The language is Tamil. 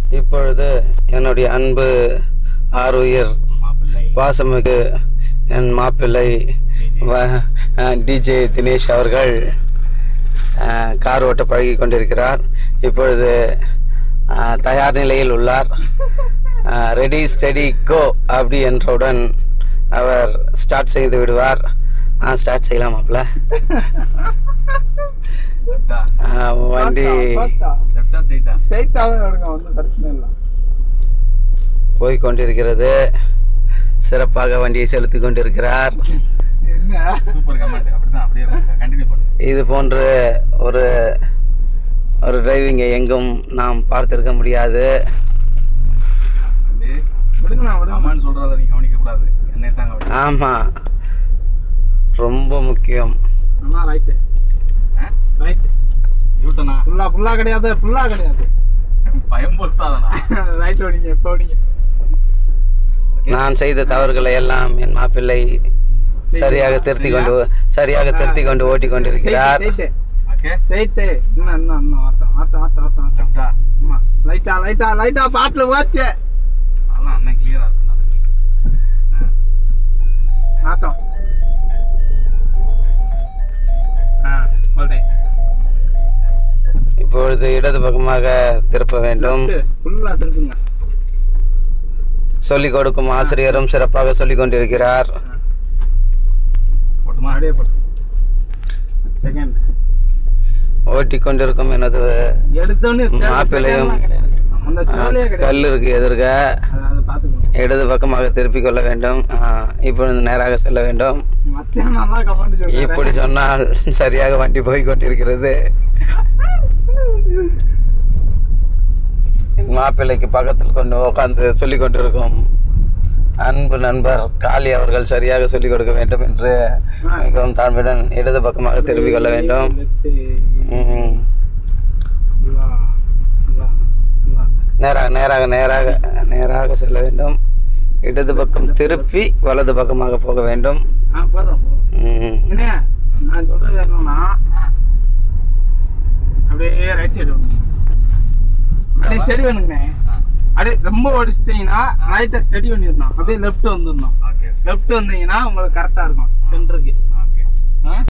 இப்பொழுது என்னுடைய அன்பு ஆறுயிர் மாப்பிள்ளை பாசமிகு என் மாப்பிள்ளை டிஜே தினேஷ் அவர்கள் அஹ், கார் ஓட்ட பழகி கொண்டிருக்கிறார் இப்பொழுது அஹ், தயார் நிலையில் உள்ளார் ரெடி ஸ்டடி கோ அப்படி என்றவுடன் அவர் ஸ்டார்ட் செய்து விடுவார் ஸ்டார்ட் செய்யலாமாப்ல லெஃப்டா அஹ், வண்டி லெஃப்டா ஸ்ட்ரைட்டா ஸ்ட்ரைட்டாவே விடுங்க ஒன்றும் பிரச்சனை இல்லை போய் கொண்டிருக்கிறது சிறப்பாக வண்டியை செலுத்தி கொண்டிருக்கிறார் என்ன சூப்பர் கமெண்ட் அப்படிதான் அப்படியே கண்டினியூ பண்ணுங்க இது போன்று ஒரு ஒரு டிரைவிங்கை எங்கும் நாம் பார்த்திருக்க முடியாது அப்படியே விடுங்கண்ணா விடுங்க அம்மான்னு சொல்றத நீ கவனிக்க கூடாது என்னை தான் கவனிக்க ஆமாம் ரொம்ப முக்கியம் அண்ணா ரைட்டு ரைட்டு யூட்டனா ஃபுல்லா ஃபுல்லா கிடையாது ஃபுல்லா கிடையாது பயம் பொறுத்தாதனா ரைட் ஓடிங்க இப்போ ஓடிங்க நான் செய்த தவறுகளை எல்லாம் என் மாப்பிள்ளை சரியாக திருத்தி கொண்டு சரியாக திருத்தி கொண்டு ஓட்டி கொண்டிருக்கிறார் ஸ்ட்ரைட்டு ஓகே ஸ்ட்ரைட்டு இன்னும் இன்னும் இன்னும் ஆட்டம் ஆட்டம் ஆட்டம் ஆட்டம் ஆட்டம் லெஃப்டா ஆமா லைட்டா லைட்டா லைட்டா பாட்டில் வாச்சு அதெல்லாம் அண்ணன் கிளியரா இருக்கும் ஆட்டம் ஆ ஓல்டே இப்பொழுது இடது பக்கமாக திருப்ப வேண்டும் ஃபுல்லா திருப்புங்க சொல்லிக் கொடுக்கும் ஆசிரியரும் சிறப்பாக சொல்லிக் கொண்டிருக்கிறார் போட்டுமா அப்படியே போட்டு செகண்ட் ஓட்டி கொண்டிருக்கும் எனது எடுத்தோன்னு மாப்பிள்ளையும் அந்த சோலையே கிடையாது கல் இருக்கு எதிர்க அதை அதை பார்த்துக்கணும் இடது பக்கமாக திருப்பிக் கொள்ள வேண்டும் ஆஹ், இப்பொழுது நேராக செல்ல வேண்டும் மத்தியானம் நல்லா கமெண்ட் சொல்றேன் இப்படி சொன்னால் சரியாக வண்டி போய் கொண்டிருக்கிறது என் மாப்பிள்ளைக்கு பக்கத்தில் கொண்டு உட்கார்ந்து சொல்லிக் கொண்டிருக்கும் அன்பு நண்பர் காளி அவர்கள் சரியாக சொல்லிக் கொடுக்க வேண்டும் என்று மிகவும் தாழ்மையுடன் இடது பக்கமாக திருப்பிக் கொள்ள வேண்டும் லெஃப்ட் ம். ஃபுல்லா ஃபுல்லா ஃபுல்லா நேராக நேராக நேராக நேராக செல்ல வேண்டும் இடது பக்கம் திருப்பி வலது பக்கமாக போக வேண்டும் ஆ போதும் ம். என்ன நான் சொல்றது என்னன்னா அப்படியே ரைட் சைடு அப்படியே ஸ்டடி வேணுங்கண்ணே அப்படியே ரொம்ப ஓடிச்சிட்டீங்கன்னா ரைட்டை ஸ்டடி பண்ணிடணும் அப்படியே லெஃப்ட் வந்துடணும் ஓகே லெஃப்ட் வந்தீங்கன்னா உங்களுக்கு கரெக்டாக இருக்கும் சென்டருக்கு ஓகே ஆ